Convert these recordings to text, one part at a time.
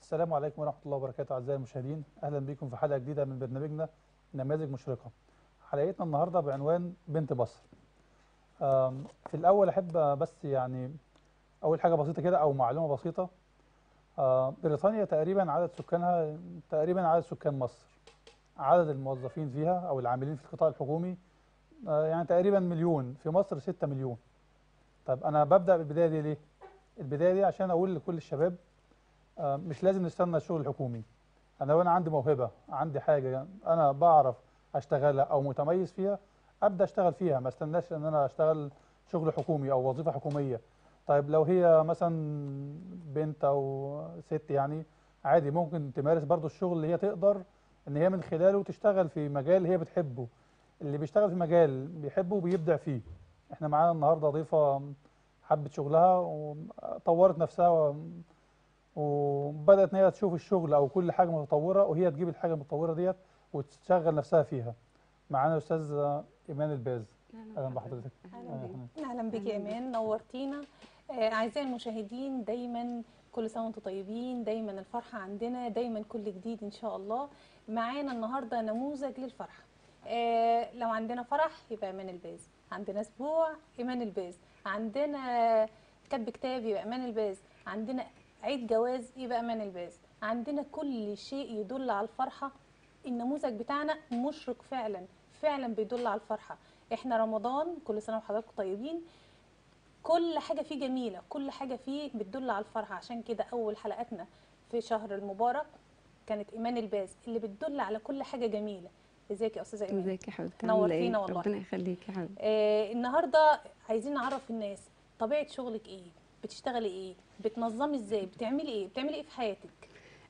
السلام عليكم ورحمة الله وبركاته أعزائي المشاهدين أهلا بكم في حلقة جديدة من برنامجنا نماذج مشرقة حلقتنا النهاردة بعنوان بنت مصر آم، في الأول أحب بس يعني أول حاجة بسيطة كده أو معلومة بسيطة آه، بريطانيا تقريبا عدد سكانها تقريبا عدد سكان مصر عدد الموظفين فيها أو العاملين في القطاع الحكومي آه، يعني تقريبا مليون في مصر 6 مليون طيب أنا ببدأ بالبداية دي ليه؟ البداية دي عشان أقول لكل الشباب آه، مش لازم نستنى الشغل الحكومي انا لو انا عندي موهبه عندي حاجه انا بعرف اشتغلها او متميز فيها ابدا اشتغل فيها ما استناش ان انا اشتغل شغل حكومي او وظيفه حكوميه طيب لو هي مثلا بنت او ست يعني عادي ممكن تمارس برضو الشغل اللي هي تقدر ان هي من خلاله تشتغل في مجال هي بتحبه اللي بيشتغل في مجال بيحبه وبيبدع فيه احنا معانا النهارده ضيفه حبت شغلها وطورت نفسها و- وبدات ان هي تشوف الشغل او كل حاجه متطوره وهي تجيب الحاجه المتطوره ديت وتشغل نفسها فيها معانا استاذ ايمان الباز اهلا بحضرتك اهلا أهلا. بيك اهلا بك يا ايمان نورتينا آه، اعزائي المشاهدين دايما كل سنه وانتم طيبين دايما الفرحه عندنا دايما كل جديد ان شاء الله معانا النهارده نموذج للفرحه آه، لو عندنا فرح يبقى ايمان الباز عندنا اسبوع ايمان الباز عندنا كتب كتاب يبقى ايمان الباز عندنا عيد جواز يبقى ايمان الباز عندنا كل شيء يدل على الفرحه النموذج بتاعنا مشرق فعلا فعلا بيدل على الفرحه احنا رمضان كل سنه وحضراتكم طيبين كل حاجه فيه جميله كل حاجه فيه بتدل على الفرحه عشان كده اول حلقاتنا في شهر المبارك كانت ايمان الباز اللي بتدل على كل حاجه جميله ازيك يا استاذه ايمان ازيك يا حبيبتي عامله ايه نورتينا والله. ربنا يخليك يا حبيبتي آه النهارده عايزين نعرف الناس طبيعه شغلك ايه بتشتغلي ايه بتنظمي ازاي بتعملي ايه بتعملي ايه في حياتك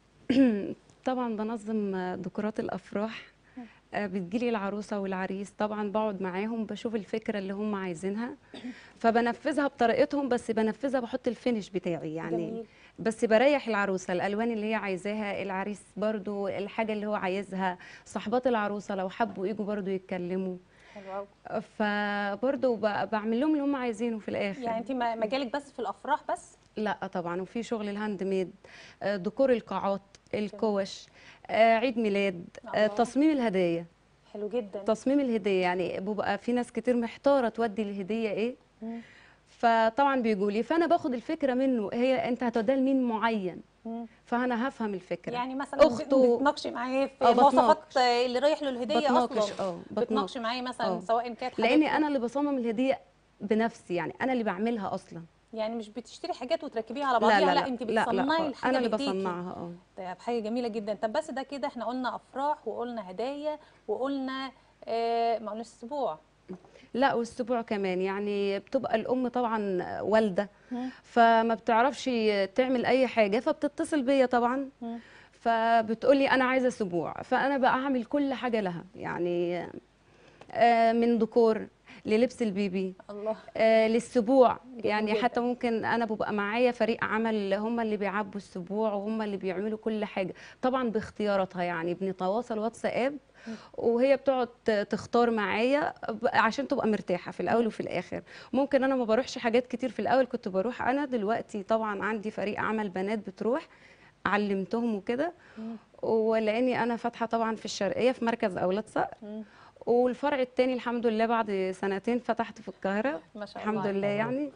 طبعا بنظم آه، ديكورات الافراح آه، بتجيلي العروسه والعريس طبعا بقعد معاهم بشوف الفكره اللي هم عايزينها فبنفذها بطريقتهم بس بنفذها بحط الفينش بتاعي يعني جميل. بس بريح العروسه الالوان اللي هي عايزاها العريس برضو الحاجه اللي هو عايزها صحبات العروسه لو حبوا يجوا برضو يتكلموا حلو قوي فبرضو ب- بعمل لهم اللي هم عايزينه في الاخر يعني انت م- مجالك بس في الافراح بس لا طبعا وفي شغل الهاند ميد آه، ديكور القاعات الكوش آه، عيد ميلاد آه، الله. تصميم الهدايا حلو جدا تصميم الهديه يعني بيبقى في ناس كتير محتاره تودي الهديه ايه مم. فطبعا بيجوا لي فانا باخد الفكره منه هي انت هتوديها لمين معين مم. فانا هفهم الفكره يعني مثلا أخته- بتناقشي معاه في آه، مواصفات بتناقش. اللي رايح له الهديه بتناقش اصلا اه بتناقشي معاه مثلا آه. سواء كانت حاجات لاني انا اللي بصمم الهديه بنفسي يعني انا اللي بعملها اصلا يعني مش بتشتري حاجات وتركبيها على لا بعضيها لا لا, لا انت لا لا بتصنعي خالص. الحاجه انا اللي بإيديكي. بصنعها اه طيب حاجه جميله جدا طب بس ده كده احنا قلنا افراح وقلنا هدايا وقلنا آه ما قلناش اسبوع لا والسبوع كمان يعني بتبقى الام طبعا والده مم. فما بتعرفش تعمل اي حاجه فبتتصل بيا طبعا مم. فبتقولي انا عايزه اسبوع فانا بقى اعمل كل حاجه لها يعني آه، من ديكور للبس البيبي الله آه، للسبوع جميل يعني جدا. حتى ممكن انا ببقى معايا فريق عمل هم اللي بيعبوا السبوع وهم اللي بيعملوا كل حاجه طبعا باختياراتها يعني بنتواصل واتساب وهي بتقعد ت- تختار معايا ب- عشان تبقى مرتاحه في الاول وفي الاخر ممكن انا ما بروحش حاجات كتير في الاول كنت بروح انا دلوقتي طبعا عندي فريق عمل بنات بتروح علمتهم وكده مم. ولاني انا فاتحه طبعا في الشرقيه في مركز اولاد صقر مم. والفرع التاني الحمد لله بعد سنتين فتحت في القاهره ما شاء الله الحمد لله عليك. يعني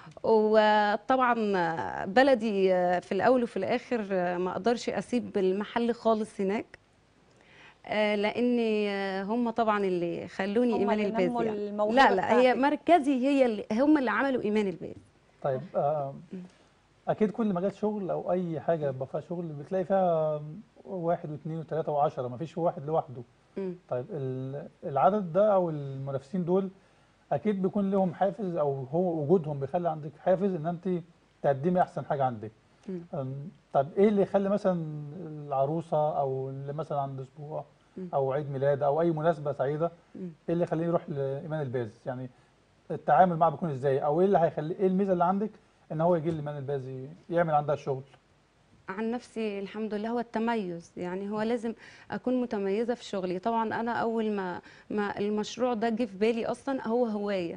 وطبعا بلدي في الاول وفي الاخر ما اقدرش اسيب المحل خالص هناك آه، لان هم طبعا اللي خلوني هم ايمان اللي الباز نموا يعني الموهبة لا لا هي بتاعتك. مركزي هي اللي هم اللي عملوا ايمان الباز طيب آه، اكيد كل مجال شغل او اي حاجه يبقى فيها شغل بتلاقي فيها واحد واثنين وثلاثه وعشرة ما فيش واحد لوحده مم. طيب ال- العدد ده او المنافسين دول اكيد بيكون لهم حافز او هو وجودهم بيخلي عندك حافز ان انت تقدمي احسن حاجه عندك مم. أم، طب ايه اللي يخلي مثلا العروسه او اللي مثلا عنده اسبوع مم. او عيد ميلاد او اي مناسبه سعيده مم. ايه اللي يخليه يروح لايمان الباز يعني التعامل معاه بيكون ازاي او ايه اللي هيخلي ايه الميزه اللي عندك ان هو يجي لايمان الباز ي- يعمل عندها الشغل عن نفسي الحمد لله هو التميز يعني هو لازم اكون متميزه في شغلي طبعا انا اول ما ما المشروع ده جه في بالي اصلا هو هوايه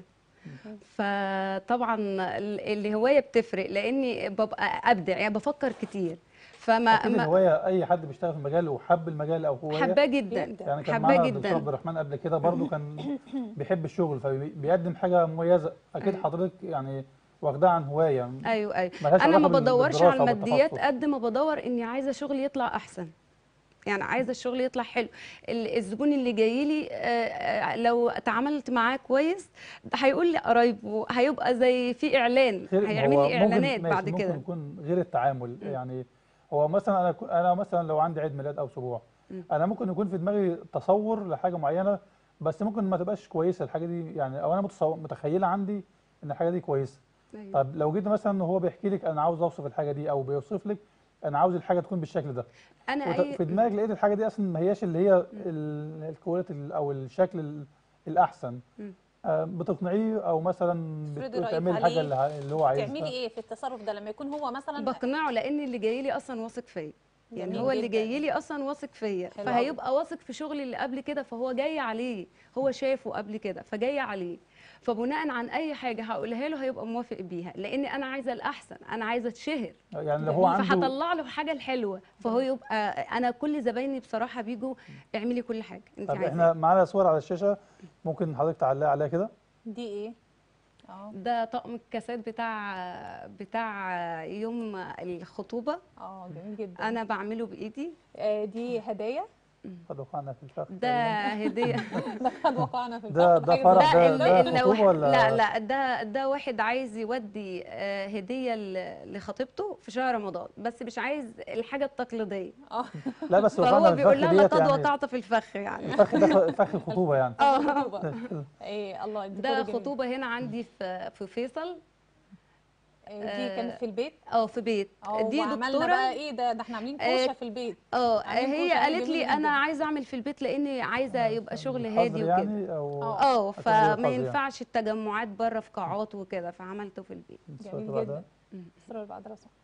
فطبعا ال- الهوايه بتفرق لاني ببقى ابدع يعني بفكر كتير فما اكيد ما الهوايه اي حد بيشتغل في مجال وحب المجال او هوايه حباه جدا جداً. يعني كان حباه معانا الدكتور جدا عبد الرحمن قبل كده برضه كان بيحب الشغل فبيقدم حاجه مميزه اكيد أيوة. حضرتك يعني واخداها عن هوايه ايوه ايوه ملهاش انا ما علاقة بال- بدورش على بالدراسة الماديات والتخصص. قد ما بدور اني عايزه شغلي يطلع احسن يعني عايزه الشغل يطلع حلو ال- الزبون اللي جاي لي آه، آه، لو اتعاملت معاه كويس هيقول لي قرايبه هيبقى زي في اعلان غير- هيعمل هو لي ممكن- اعلانات ماشي، بعد كده ممكن يكون غير التعامل يعني هو مثلا انا كو- انا مثلا لو عندي عيد ميلاد او اسبوع مم. انا ممكن يكون في دماغي تصور لحاجه معينه بس ممكن ما تبقاش كويسه الحاجه دي يعني او انا متصور متخيله عندي ان الحاجه دي كويسه أيوة. طب لو جيت مثلا هو بيحكي لك انا عاوز اوصف الحاجه دي او بيوصف لك انا عاوز الحاجه تكون بالشكل ده انا وت- اي في دماغك لقيت الحاجه دي اصلا ما هياش اللي هي ال- الكواليتي ال- او الشكل ال- الاحسن مم. آه، بتقنعيه او مثلا تفرضي بتقول رأيك تعملي عليه. الحاجه اللي ع- اللي هو عايزها تعملي ايه في التصرف ده لما يكون هو مثلا بقنعه لان اللي جاي لي اصلا واثق فيا يعني جميل هو اللي جداً. جاي لي اصلا واثق فيا حلو فهيبقى واثق في شغلي اللي قبل كده فهو جاي عليه هو شافه قبل كده فجاي عليه فبناء عن اي حاجه هقولها له هيبقى موافق بيها لان انا عايزه الاحسن انا عايزه اتشهر يعني لو هو عنده فهطلع له حاجه الحلوه فهو يبقى انا كل زبايني بصراحه بيجوا اعملي كل حاجه انت طب عايزاها احنا معانا صور على الشاشه ممكن حضرتك تعلقي عليها كده دي ايه اه ده طقم الكاسات بتاع بتاع يوم الخطوبه اه جميل جدا انا بعمله بايدي آه دي هدايا قد وقعنا في الفخ ده هديه لقد وقعنا في ده- الفخ ده حاجة فرح زي ده- كده. ده اللي خطوبة واحد- ولا- لا لا ده ده واحد عايز يودي آه، هديه ل- لخطيبته في شهر رمضان بس مش عايز الحاجه التقليديه اه لا بس وقعنا فهو في بيقول الفخ لها ديت لقد يعني وقعت في الفخ يعني الفخ ده فخ الخطوبه يعني اه خطوبة. ايه الله الديكور ده جميل. خطوبه هنا عندي في في فيصل آه، دي كانت في البيت اه في بيت اه دي وعملنا دكتوره بقى ايه ده ده احنا عاملين آه، كوشه في البيت اه عاملين هي كوشة قالت جميل لي انا جداً. عايزه اعمل في البيت لاني عايزه يبقى شغل حظر هادي وكده يعني او آه. اه أتولي فما الحظ يعني. ينفعش التجمعات بره في قاعات وكده فعملته في البيت الصورة جميل اللي بعدها. جدا الصورة اللي بعدها صح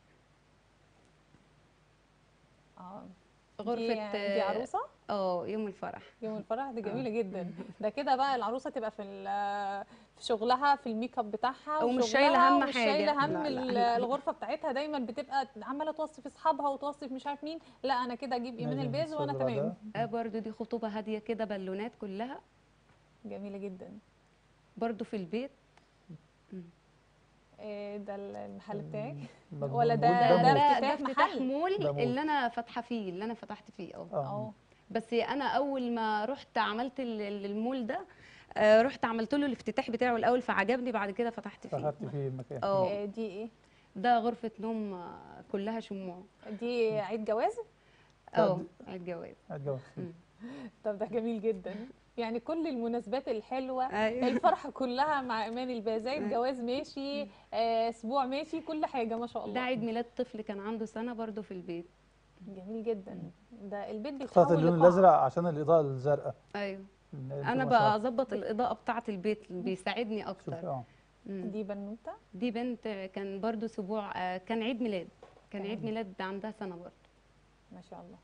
اه غرفه دي, دي عروسه اه يوم الفرح يوم الفرح دي جميله جدا ده كده بقى العروسه تبقى في ال- في شغلها في الميك اب بتاعها ومش وشغلها شايلة هم ومش حاجة. شايله هم لا، لا. ال- الغرفه بتاعتها دايما بتبقى عماله توصف اصحابها وتوصف مش عارف مين لا انا كده اجيب ايمان نيجي البيز للصورة وانا اللي تمام بعدها. آه برضو دي خطوبة هادية كده بالونات كلها جميله جدا برضو في البيت إيه ده المحل بتاعك مجنون ولا ده- مول ده مول. افتتاح افتتاح محل. مول ده مول. اللي انا فاتحة فيه اللي انا فتحت فيه اه اه اه بس انا اول ما رحت عملت ال- ال- المول ده آه، رحت عملت له الافتتاح بتاعه الاول فعجبني بعد كده فتحت فيه فخدت فيه المكان اه إيه دي ايه ده غرفة نوم آه، كلها شموع دي عيد جواز اه الجواز هتجوز طب ده جميل جدا يعني كل المناسبات الحلوه ايوه الفرحه كلها مع ايمان البازاي جواز ماشي آه، اسبوع ماشي كل حاجه ما شاء ده الله عيد ميلاد طفل كان عنده سنة برضو في البيت جميل جدا ده البيت اخترت بيتحول اللون لقاعة. الازرق عشان الاضاءه الزرقاء ايوه إن انا بتبقى بقى شاطرة. اظبط الاضاءة بتاعة البيت بيساعدني شوفي اكتر اه مم. دي بنوته دي بنت كان برضو اسبوع آه، كان عيد ميلاد كان عيد ميلاد عندها سنة برضو ما شاء الله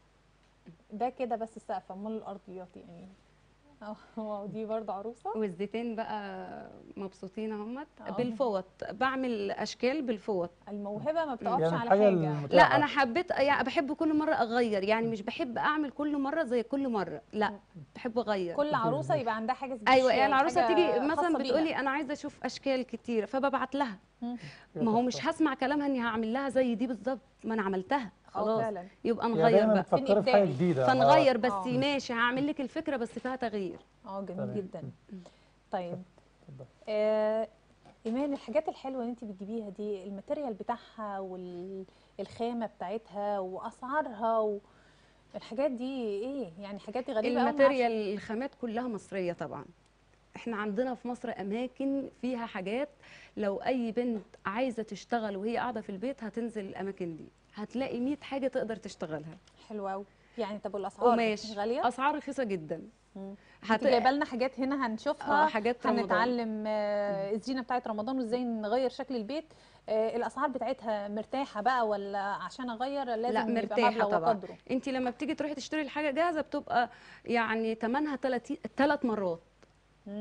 ده كده بس السقف امال الارضيات يعني اه واو دي برضه عروسه والزيتين بقى مبسوطين اهمت آه. بالفوط بعمل اشكال بالفوط الموهبه ما بتقفش يعني على الحاجه حاجه المتاحه لا انا حبيت يعني بحب كل مره اغير يعني مش بحب اعمل كل مره زي كل مره لا بحب اغير كل عروسه يبقى عندها حاجه ايوه special، يعني العروسه حاجة تيجي خاصة مثلا بيها. بتقولي انا عايزه اشوف اشكال كتير فببعت لها مم. ما هو مش هسمع كلامها اني هعمل لها زي دي بالظبط ما انا عملتها اه خلاص فعلا يبقى يعني نغير دايما بقى بتفكري في حاجه إبداعي. جديده فنغير بس آه. ماشي هعمل لك الفكره بس فيها تغيير اه جميل تمام. جدا طيب اتفضل. آه ايمان الحاجات الحلوه اللي انت بتجيبيها دي الماتيريال بتاعها والخامه بتاعتها واسعارها والحاجات دي ايه يعني حاجات دي غريبه أوي، ما الماتيريال الخامات كلها مصريه طبعا احنا عندنا في مصر اماكن فيها حاجات لو اي بنت عايزه تشتغل وهي قاعده في البيت هتنزل الاماكن دي هتلاقي 100 حاجه تقدر تشتغلها عارفة. حلوه قوي يعني طب والاسعار قماش غاليه اسعار رخيصه جدا مم. هت... انت جايبه لنا حاجات هنا هنشوفها اه حاجات رمضان هنتعلم آه، الزينه بتاعت رمضان وازاي نغير شكل البيت آه، الاسعار بتاعتها مرتاحه بقى ولا عشان اغير لازم لا يبقى مرتاحه مبلغ طبعا وقدره انت لما بتيجي تروحي تشتري الحاجه جاهزه بتبقى يعني ثمنها ثلاث مرات مم.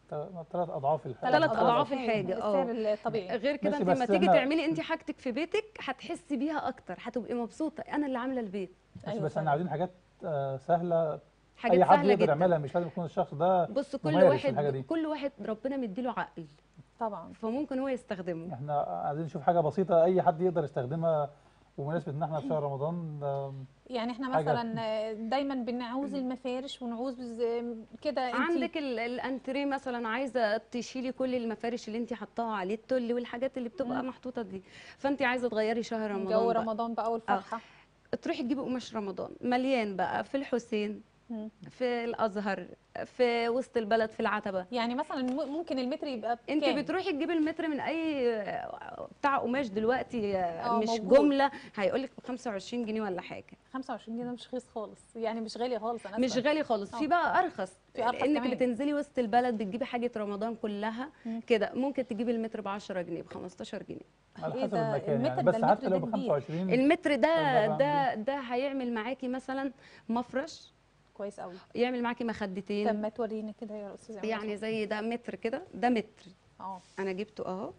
ثلاث اضعاف الحاجه تلات أضعاف أضعاف الحاجة، آه. السعر الطبيعي غير كده ماشي، انت لما بس تيجي إحنا- تعملي انت حاجتك في بيتك هتحسي بيها اكتر هتبقي مبسوطه انا اللي عامله البيت بس, أيوة بس احنا فعلا. عاوزين حاجات آه، سهله حاجات اي حد سهله يقدر جدا يعملها مش لازم يكون الشخص ده بص كل ممارس في الحاجة واحد دي. كل واحد ربنا مديله عقل طبعا فممكن هو يستخدمه احنا عايزين نشوف حاجه بسيطه اي حد يقدر يستخدمها وبمناسبه ان احنا في شهر رمضان آم، يعني احنا حاجة- مثلا دايما بنعوز المفارش ونعوز كده انت عندك ال- الانتريه مثلا عايزه تشيلي كل المفارش اللي انت حطاها عليه التل والحاجات اللي بتبقى محطوطه دي فانت عايزه تغيري شهر رمضان جو بقى. رمضان بقى والفرحه تروحي تجيبي قماش رمضان مليان بقى في الحسين مم. في الازهر في وسط البلد في العتبه يعني مثلا م- ممكن المتر يبقى انت بكام؟ بتروحي تجيبي المتر من اي بتاع قماش دلوقتي اه، مش موجود. جمله هيقول لك ب 25 جنيه ولا حاجه 25 جنيه ده مش رخيص خالص يعني مش غالي خالص انا مش أسفة. غالي خالص اه. في بقى ارخص في أرخص لانك كمان. بتنزلي وسط البلد بتجيبي حاجه رمضان كلها مم. كده ممكن تجيبي المتر ب 10 جنيه ب 15 جنيه على ايه حسب ده؟ المكان المتر يعني ده بس المتر حتى ده لو ب كبير. 25 المتر ده طيب ده ده هيعمل معاكي مثلا مفرش كويس قوي يعمل معاكي طب مخدتين ما تورينا كده يا استاذه عماد. يعني زي ده متر كده ده متر اه انا جبته اهو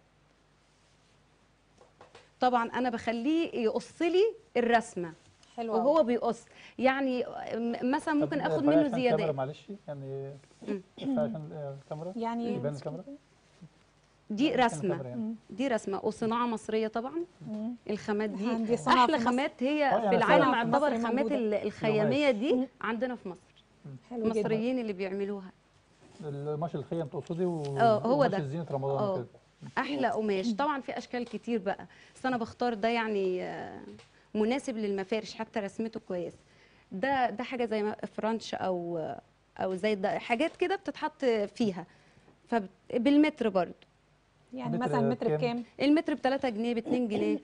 طبعا انا بخليه يقص لي الرسمه حلو قوي وهو بيقص يعني م- مثلا طب ممكن اخد ارفعي منه عشان الكاميرا زياده معلش يعني مم. ارفعي عشان الكاميرا يعني يبان الكاميرا دي عشان رسمه الكاميرا يعني. مم. دي رسمه وصناعه مصريه طبعا مم. الخامات دي عندي صناعة احلى في مصر. خامات هي اه يعني في العالم صناعة في مصر يعتبر الخامات موجودة. ال- الخياميه دي مم. عندنا في مصر حلو جدا المصريين اللي بيعملوها القماش الخيم تقصدي و اه، هو وقماش ده. الزينة رمضان اه. وكده احلى قماش طبعا في اشكال كتير بقى بس انا بختار ده يعني آه، مناسب للمفارش حتى رسمته كويس ده ده حاجه زي ما- فرنش او او زي ده حاجات كده بتتحط فيها فبالمتر برضو يعني متر مثلا متر كام؟ بكام المتر ب 3 جنيه ب 2 جنيه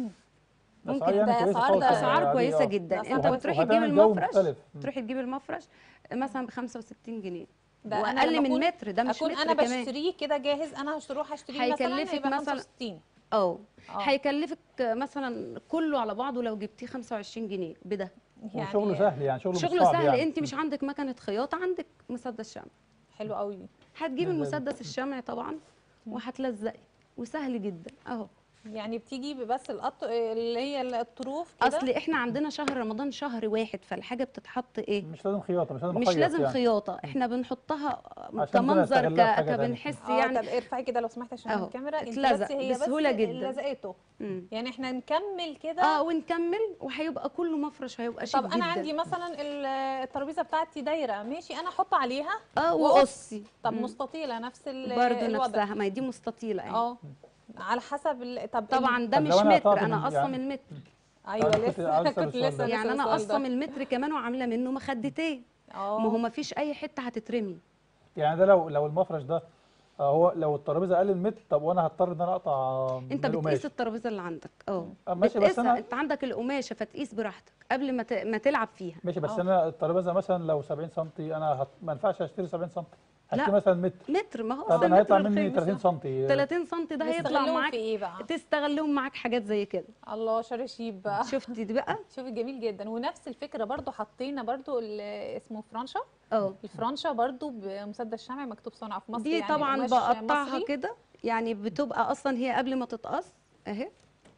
أسعار ممكن يعني ده كويسة أسعار خالص ده يعني اسعار عادية، كويسه اه. جدا أسعار انت كويسة. بتروحي تجيبي وهتعمل جو المفرش مختلف. مم. تروحي تجيبي المفرش مثلا ب 65 جنيه ده أنا واقل لما من أكون- متر ده مش اكون متر انا كمان بشتريه كده جاهز انا هروح اشتريه مثلا هيكلفك يبقى مثلا- 65 اه اه هيكلفك مثلا كله على بعضه لو جبتيه 25 جنيه بده وشغله سهل يعني شغله, مش شغله صعب سهل يعني. انت مش عندك مكنه خياطه عندك مسدس شمع حلو قوي هتجيبي ال- المسدس الشمع طبعا وهتلزقي وسهل جدا اهو يعني بتيجي بس القط اللي هي الطروف كده اصل احنا عندنا شهر رمضان شهر واحد فالحاجه بتتحط ايه مش لازم خياطة مش لازم مش أخيط لازم يعني. خياطه احنا بنحطها عشان كمنظر نستغلها في ك... حاجة تانية. كبنحس اه يعني طب ارفعي كده لو سمحت عشان اهو. الكاميرا انت اتلزق بس هي بسهولة بس جدا. لزقته مم. يعني احنا نكمل كده اه ونكمل وهيبقى كله مفرش هيبقى شيك طب جدا انا عندي مثلا ال- الترابيزه بتاعتي دايره ماشي انا احط عليها اه وقص. وقصي طب مم. مستطيله نفس ال- برضه الوضع نفسها ما هي دي مستطيله يعني اه على حسب ال... طب طبعا ده طب مش لو أنا متر قطعت انا من- قصه يعني- من المتر ال... ايوه أنا كنت عاوز لسه أسأل كنت السؤال لسه ده. يعني لسه انا السؤال قصه ده. من المتر كمان وعامله منه مخدتين اه ما هو ما فيش اي حته هتترمي يعني ده لو لو المفرش ده آه، هو لو الترابيزه اقل من متر طب وانا هضطر ان انا اقطع انت من القماش. بتقيس الترابيزه اللي عندك اه آه، ماشي بس بتقيسها انا انت عندك القماشه فتقيس براحتك قبل ما ت... ما تلعب فيها ماشي بس آه. انا الترابيزه مثلا لو 70 سم انا هت... ما ينفعش اشتري 70 سم هشتري لا. مثلا متر متر ما هو طب أصل انا هيطلع المتر مني رخيص. 30 سم 30 سم ده هيطلع بيستغلوهم معاك في ايه بقى تستغلهم معاك حاجات زي كده الله شراشيب بقى شفتي دي بقى شوفي جميل جدا ونفس الفكره برضو حطينا برضو ال- اسمه فرانشا اه الفرانشا برضو بمسدس شمعي مكتوب صنع في مصر دي يعني طبعا قماش بقطعها مصري. كده يعني بتبقى اصلا هي قبل ما تتقص اهي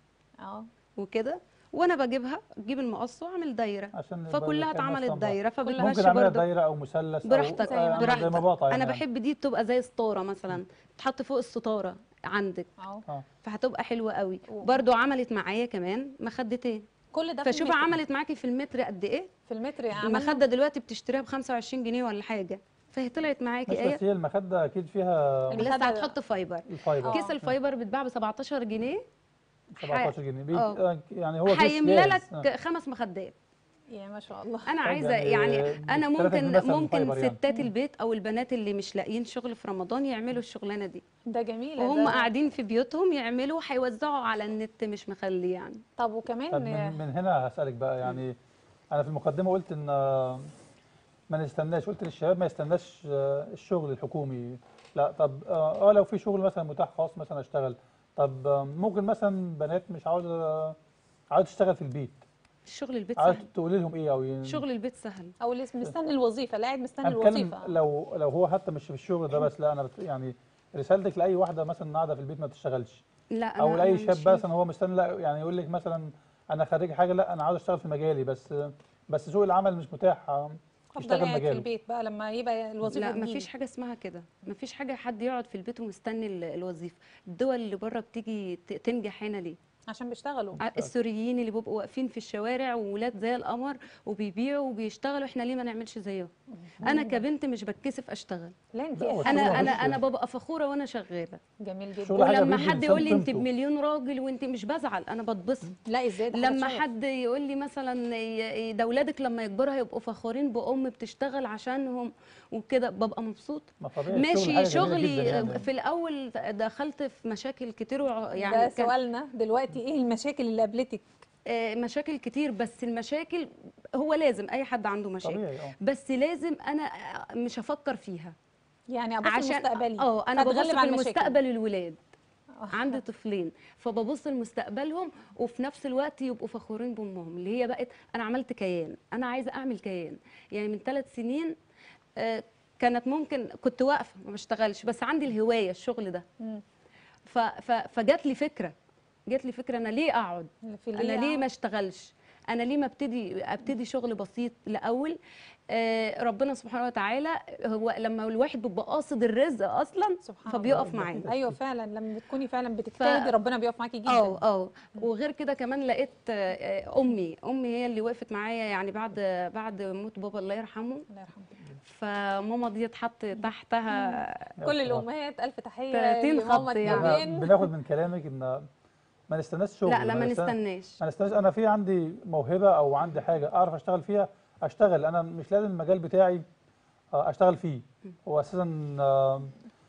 اه وكده وانا بجيبها اجيب المقص واعمل دايره عشان يبقى فكلها الكام اتعملت أصلاً دايره بعض. ممكن فبتمشي اعملها برضه دايره او مثلث أو- براحتك آه، يعني براحتك زي ما بقطع يعني انا بحب دي تبقى زي ستاره مثلا تحط فوق الستاره عندك اه اه فهتبقى حلوه قوي أوه. برضو عملت معايا كمان مخدتين كل ده في فشوفي المتر. عملت معاكي في المتر قد ايه في المتر يعني عملنا المخده دلوقتي بتشتريها ب 25 جنيه ولا حاجه فهي طلعت معاكي مش ايه بس هي المخده اكيد فيها المخدة- لسه هتحط فايبر الفايبر كيس الفايبر بيتباع ب 17 جنيه 17 جنيه بي- آه. آه، يعني هو كيس هيملى جاهز. لك خمس مخدات يا ما شاء الله انا طب عايزه يعني يعني انا بالتلاتة ممكن جنيه مثلاً ممكن فايبر يعني. ستات البيت او البنات اللي مش لاقيين شغل في رمضان يعملوا الشغلانه دي ده جميل وهم ده. قاعدين في بيوتهم يعملوا هيوزعوا على النت مش مخلي يعني طب وكمان طب من, من هنا هسألك بقى يعني أنا في المقدمة قلت إن آه، ما نستناش قلت للشباب ما يستناش آه، الشغل الحكومي لا طب اه آه، لو في شغل مثلا متاح خاص مثلا اشتغل طب آه، ممكن مثلا بنات مش عاوزة عاوزة تشتغل في البيت شغل البيت عايز سهل تقولي لهم ايه او ي- شغل البيت سهل او اللي مستني الوظيفه اللي قاعد مستني هنتكلم الوظيفه لو لو هو حتى مش في الشغل ده بس لا انا بت يعني رسالتك لاي واحده مثلا قاعده في البيت ما بتشتغلش لا او أنا- لاي أنا شاب مش مثلا هو مستني لا يعني يقول لك مثلا انا خريج حاجه لا انا عاوز اشتغل في مجالي بس بس سوق العمل مش متاح آه، افضل يشتغل قاعد في مجاله البيت بقى لما يبقى الوظيفه لا تجيلي. مفيش حاجه اسمها كده مفيش حاجه حد يقعد في البيت ومستني ال- الوظيفه الدول اللي بره بتيجي ت- تنجح هنا ليه عشان بيشتغلوا ع- السوريين اللي بيبقوا واقفين في الشوارع وولاد زي القمر وبيبيعوا وبيشتغلوا احنا ليه ما نعملش زيهم انا كبنت مش بتكسف اشتغل لا انت لا، هو انا الشغل انا مفيش- انا ببقى فخوره وانا شغاله جميل جدا شغل حاجة ولما بيدي حد إنسان يقول لي انت قيمته. بمليون راجل وانت مش بزعل انا بتبسط لا ازاي ده حاجة لما شرف. حد يقول لي مثلا ي- ي- ده اولادك لما يكبروا هيبقوا فخورين بام بتشتغل عشانهم وكده ببقى مبسوطه ما طبيعي الشغل ماشي حاجة جميلة شغلي جداً يعني. في الاول دخلت في مشاكل كتير وع- يعني يعني ده كان سؤالنا دلوقتي ايه المشاكل اللي قابلتك آه، مشاكل كتير بس المشاكل هو لازم اي حد عنده مشاكل طبيعي اه بس لازم انا آه، مش هفكر فيها يعني ابص عشان مستقبلي اه انا فأتغلب ببص في على المشاكل. المستقبل الولاد عندي طفلين فببص لمستقبلهم وفي نفس الوقت يبقوا فخورين بامهم اللي هي بقت انا عملت كيان انا عايزه اعمل كيان يعني من ثلاث سنين آه، كانت ممكن كنت واقفه ما بشتغلش بس عندي الهوايه الشغل ده مم. ف- ف- فجات لي فكره جات لي فكره انا ليه اقعد في انا ليه ما اشتغلش انا ليه ما ابتدي ابتدي شغل بسيط الاول آه ربنا سبحانه وتعالى هو لما الواحد بيبقى قاصد الرزق اصلا سبحان فبيقف الله. معاه ايوه فعلا لما بتكوني فعلا بتجتهدي ربنا بيقف معاكي جدا اه اه وغير كده كمان لقيت آه، آه، امي امي هي اللي وقفت معايا يعني بعد بعد موت بابا الله يرحمه الله يرحمه فماما دي اتحط تحتها كل الامهات الف تحيه 30 لماما خط يعني. احنا الجميل. بناخد من كلامك ان ما نستناش شغل لا لا ما نستنى- نستناش ما نستناش انا في عندي موهبه او عندي حاجه اعرف اشتغل فيها اشتغل انا مش لازم المجال بتاعي آه، اشتغل فيه هو اساسا آه،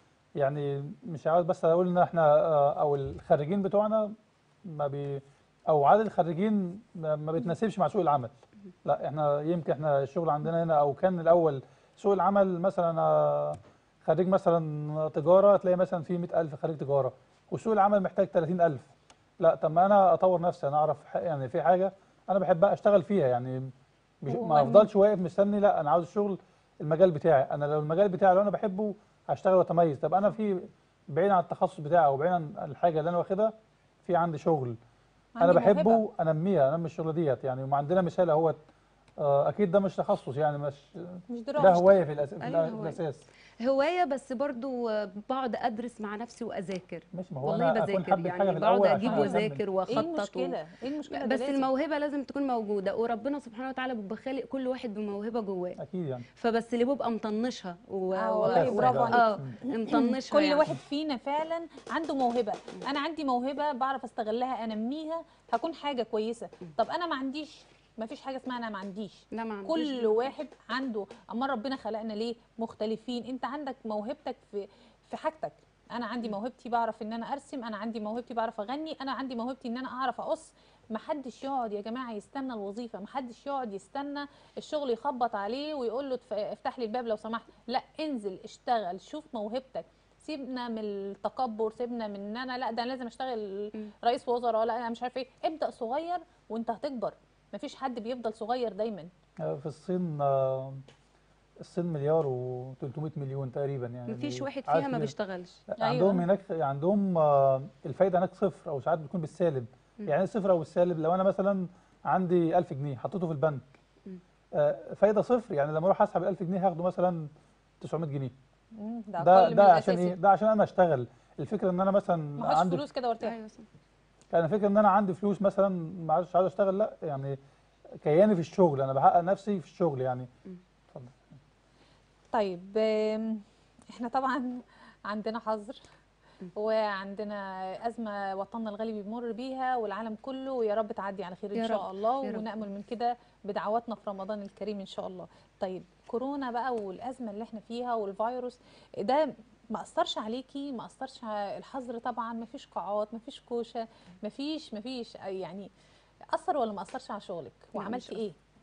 يعني مش عاوز بس اقول ان احنا آه، او الخريجين بتوعنا ما بي او عدد الخريجين ما ما بيتناسبش مع سوق العمل لا احنا يمكن احنا الشغل عندنا هنا او كان الاول سوق العمل مثلا انا خريج مثلا تجاره تلاقي مثلا في 100000 خريج تجاره وسوق العمل محتاج 30000 لا طب ما انا اطور نفسي انا اعرف ح- يعني في حاجه انا بحبها اشتغل فيها يعني مش ما وأنا- افضلش واقف مستني لا انا عاوز الشغل المجال بتاعي انا لو المجال بتاعي لو انا بحبه هشتغل واتميز طب انا في بعيد عن التخصص بتاعي او بعيد عن الحاجه اللي انا واخدها في عندي شغل انا عندي موهبة. بحبه انميها انمي الشغله ديت يعني وعندنا مثال اهوت آه، اكيد ده مش تخصص يعني مش مش ده دراسه هوايه في, الأس... في أيوة الأ- هواية. الاساس هوايه بس برضو آه، بقعد ادرس مع نفسي واذاكر ماشي ما هو والله انا اكون بذاكر حابب الحاجه يعني في بقعد الاول اجيب عشان أكمل. واذاكر ايه واخطط و... المشكله ايه المشكله ده بس لازم. الموهبه لازم تكون موجوده وربنا سبحانه وتعالى بيبقى خالق كل واحد بموهبه جواه اكيد يعني فبس اللي بيبقى مطنشها و... آه و- والله و- برافو عليك اه مطنشها كل يعني. واحد فينا فعلا عنده موهبه انا عندي موهبه بعرف استغلها انميها هكون حاجه كويسه طب انا ما عنديش ما فيش حاجه اسمها انا ما عنديش لا ما عنديش كل دي. واحد عنده اما ربنا خلقنا ليه مختلفين انت عندك موهبتك في في حاجتك انا عندي موهبتي بعرف ان انا ارسم انا عندي موهبتي بعرف اغني انا عندي موهبتي ان انا اعرف اقص محدش يقعد يا جماعه يستنى الوظيفه محدش يقعد يستنى الشغل يخبط عليه ويقول له "اتف- افتح لي الباب لو سمحت لا انزل اشتغل شوف موهبتك سيبنا من التكبر سيبنا من ان انا لا ده انا لازم اشتغل مم. رئيس وزراء لا انا مش عارف ايه ابدا صغير وانت هتكبر مفيش حد بيفضل صغير دايما آه، في الصين آه، الصين مليار و300 مليون تقريبا يعني مفيش واحد عارف فيها ما كده. بيشتغلش عندهم أيوة. هناك عندهم آه، الفايده هناك صفر او ساعات بتكون بالسالب مم. يعني إيه صفر او بالسالب لو انا مثلا عندي 1000 جنيه حطيته في البنك مم. آه، فايده صفر يعني لما اروح اسحب ال 1000 جنيه هاخده مثلا 900 جنيه مم، ده ده أقل من ده عشان الأساسي. ايه ده عشان انا اشتغل الفكره ان انا مثلا معهوش عندي فلوس كده وارتاح ايوه صح انا فكره ان انا عندي فلوس مثلا ما عادش عايز اشتغل لا يعني كياني في الشغل انا بحقق نفسي في الشغل يعني اتفضل طيب آم، احنا طبعا عندنا حظر وعندنا أزمة وطننا الغالي بيمر بيها والعالم كله ويا رب تعدي على خير إن يا شاء رب، الله يا رب. ونأمل من كده بدعواتنا في رمضان الكريم إن شاء الله طيب كورونا بقى والأزمة اللي احنا فيها والفيروس ده ما أثرش عليكي ما أثرش على الحظر طبعا ما فيش قاعات ما فيش كوشة ما فيش ما فيش يعني أثر ولا ما أثرش على شغلك لا، وعملتي مش إيه؟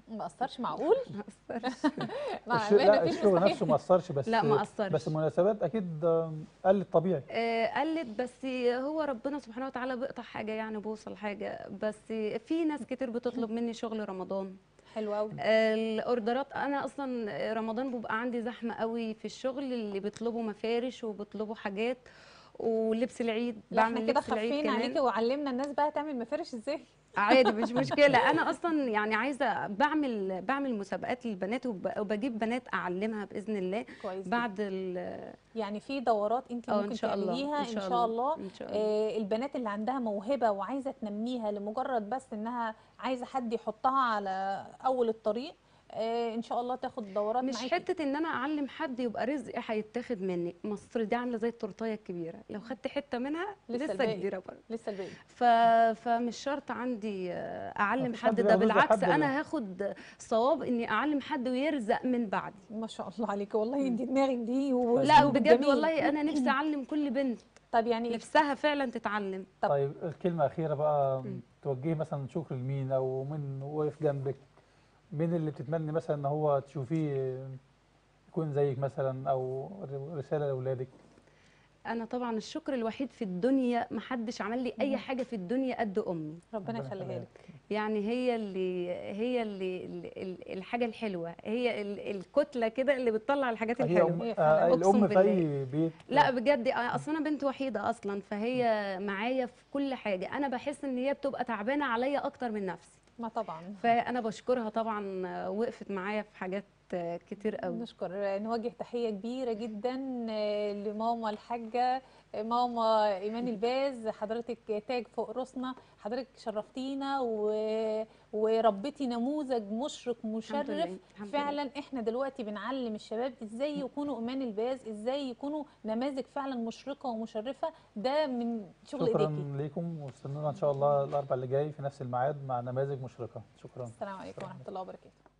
ما اثرش معقول ما أثرش. مع الش- لا مفيش الشغل مستحيل. نفسه ما اثرش بس لا ما اثرش بس المناسبات اكيد آم، قلت طبيعي آه، قلت بس هو ربنا سبحانه وتعالى بيقطع حاجه يعني بوصل حاجه بس في ناس كتير بتطلب مني شغل رمضان حلو قوي الاوردرات انا اصلا رمضان بيبقى عندي زحمه قوي في الشغل اللي بيطلبوا مفارش وبيطلبوا حاجات ولبس العيد لا احنا بعمل كده لبس العيد خفينا عليكي كمان وعلمنا الناس بقى تعمل مفارش ازاي عادي مش مشكله انا اصلا يعني عايزه بعمل بعمل مسابقات للبنات وب- وبجيب بنات اعلمها باذن الله كويس بعد ال- يعني في دورات انت اه ممكن ان شاء الله تعمليها ان شاء الله ان شاء الله آه، البنات اللي عندها موهبة وعايزة تنميها لمجرد بس انها عايزة حد يحطها على اول الطريق آه، ان شاء الله تاخد دورات مش معاكي حته ان انا اعلم حد يبقى رزق هيتاخد مني مصر دي عامله زي التورتايه الكبيره لو خدت حته منها لسه لسه, الباقي. كبيره برضه لسه الباقي ف... فمش شرط عندي آه، اعلم مفيش حد حد ده بياخد رزق بالعكس حد ولا؟ انا هاخد صواب اني اعلم حد ويرزق من بعدي ما شاء الله عليكي والله انت دماغك دي لا وأسلوبك بجد جميل. والله انا نفسي اعلم كل بنت طب يعني نفسها فعلا تتعلم طب. طيب الكلمة أخيرة بقى مم. توجهي مثلا شكر لمين أو مين وقف جنبك مين اللي بتتمني مثلا إن هو تشوفيه يكون زيك مثلا أو رسالة لأولادك انا طبعا الشكر الوحيد في الدنيا محدش عمل لي اي مم. حاجه في الدنيا قد امي ربنا ربنا يخليها يخليها لك يعني هي اللي هي اللي ال- ال- الحاجه الحلوه هي ال- الكتله كده اللي بتطلع الحاجات هي الحلوه أم هي آه فعلاً. الأم أقسم في بالله. أي بيت لا بجد اصل انا بنت وحيده اصلا فهي معايا في كل حاجه انا بحس ان هي بتبقى تعبانه عليا اكتر من نفسي ما طبعا فانا بشكرها طبعا وقفت معايا في حاجات كتير قوي نشكر نوجه تحية كبيرة جدا آه، لماما الحاجة آه، ماما إيمان الباز حضرتك تاج فوق راسنا حضرتك شرفتينا و... وربيتي نموذج مشرق الحمد مشرف لله الحمد فعلا احنا دلوقتي بنعلم الشباب ازاي يكونوا ايمان الباز ازاي يكونوا نماذج فعلا مشرقه ومشرفه ده من شغل شكرا ايديكي ليكم واستنونا إن شاء الله الأربع اللي جاي في نفس الميعاد مع نماذج مشرقة شكرا السلام عليكم ورحمه الله وبركاته